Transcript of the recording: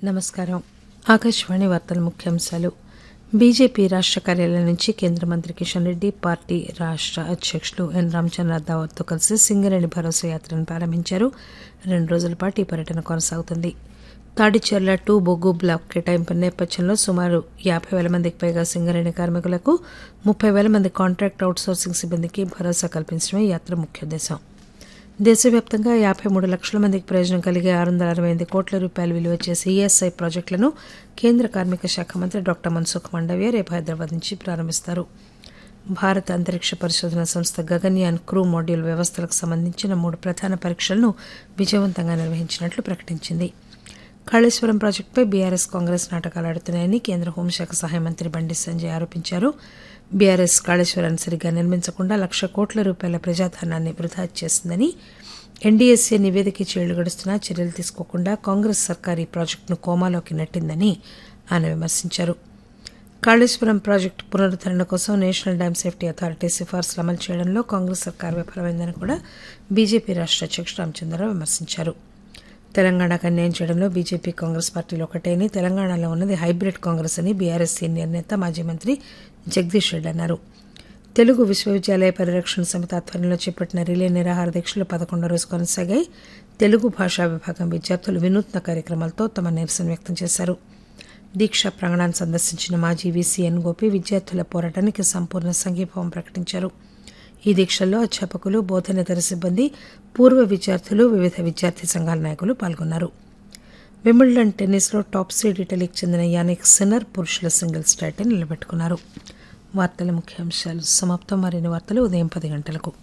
నమస్కారం ఆకాశవాణి వార్తల ముఖ్యాంశాలు బీజేపీ రాష్ట్ర కార్యాలయం నుంచి కేంద్ర మంత్రి కిషన్ రెడ్డి పార్టీ రాష్ట్ర అధ్యక్షులు ఎన్ రామచంద్రనాథ్ దావత్తో కలిసి సింగరేణి భరోసా యాత్రను ప్రారంభించారు రెండు రోజుల పాటు ఈ పర్యటన కొనసాగుతుంది తాడిచెర్ల టూ బొగ్గు బ్లాక్ కేటాయింపు నేపథ్యంలో సుమారు యాభై వేల మందికి పైగా సింగరేణి కార్మికులకు ముప్పై వేల మంది కాంట్రాక్ట్ అవుట్సోర్సింగ్ సిబ్బందికి భరోసా కల్పించడమే ఈ యాత్ర ముఖ్య ఉద్దేశం దేశవ్యాప్తంగా యాభై మూడు లక్షల మందికి ప్రయోజనం కలిగే ఆరు వందల అరవై ఎనిమిది కోట్ల రూపాయలు విలువ చేసే ఈఎస్ఐ ప్రాజెక్టులను కేంద్ర కార్మిక శాఖ మంత్రి డాక్టర్ మన్సుఖ్ మండవ్య రేపు హైదరాబాద్ నుంచి ప్రారంభిస్తారు భారత అంతరిక్ష పరిశోధన సంస్థ గగన్యాన్ క్రూ మాడ్యూల్ వ్యవస్థలకు సంబంధించిన మూడు ప్రధాన పరీక్షలను విజయవంతంగా నిర్వహించినట్లు ప్రకటించింది కాళేశ్వరం ప్రాజెక్టుపై బీఆర్ఎస్ కాంగ్రెస్ నాటకాలు ఆడుతున్నాయని కేంద్ర హోంశాఖ సహాయ మంత్రి బండి సంజయ్ ఆరోపించారు బీఆర్ఎస్ కాళేశ్వరాన్ని సరిగ్గా నిర్మించకుండా లక్ష కోట్ల రూపాయల ప్రజాధనాన్ని వృధా చేసిందని ఎన్డీఎస్ఏ నివేదిక ఇచ్చి ఏళ్లు గడుస్తున్నా చర్యలు తీసుకోకుండా కాంగ్రెస్ సర్కార్ ఈ ప్రాజెక్టును కోమాలోకి నెట్టిందని ఆయన విమర్శించారు కాళేశ్వరం ప్రాజెక్టు పునరుద్దరణ కోసం నేషనల్ డ్యామ్ సేఫ్టీ అథారిటీ సిఫార్సులు అమలు చేయడంలో కాంగ్రెస్ సర్కార్ విఫలమైందని కూడా బీజేపీ రాష్ట్ర అధ్యక్షుడు రామచంద్రరావు విమర్శించారు తెలంగాణకు అన్యాయం చేయడంలో బీజేపీ కాంగ్రెస్ పార్టీలు ఒకటేని తెలంగాణలో ఉన్నది హైబ్రిడ్ కాంగ్రెస్ అని బీఆర్ఎస్ సీనియర్ నేత మాజీ మంత్రి జగదీష్ రెడ్డి అన్నారు తెలుగు విశ్వవిద్యాలయ పరిరక్షణ సమితి ఆధ్వర్యంలో చేపట్టిన రిలే నిరాహార దీక్షలు పదకొండో రోజు కొనసాగాయి తెలుగు భాషా విభాగం విద్యార్థులు వినూత్న కార్యక్రమాలతో తమ నిరసన వ్యక్తం చేశారు దీక్షా ప్రాంగణాన్ని సందర్శించిన మాజీ వీసీ ఎన్ గోపి విద్యార్థుల పోరాటానికి సంపూర్ణ సంఘీభావం ప్రకటించారు ఈ దీక్షల్లో అధ్యాపకులు బోధనేతర సిబ్బంది పూర్వ విద్యార్థులు వివిధ విద్యార్థి సంఘాల నాయకులు పాల్గొన్నారు విమిల్డన్ టెన్నిస్లో టాప్ సీడ్ ఇటలీకి చెందిన యానిక్ సిన్నర్ పురుషుల సింగిల్స్ టైటిల్ నిలబెట్టుకున్నారు వార్తల ముఖ్యాంశాలు సమాప్తం మరిన్ని వార్తలు ఉదయం పది గంటలకు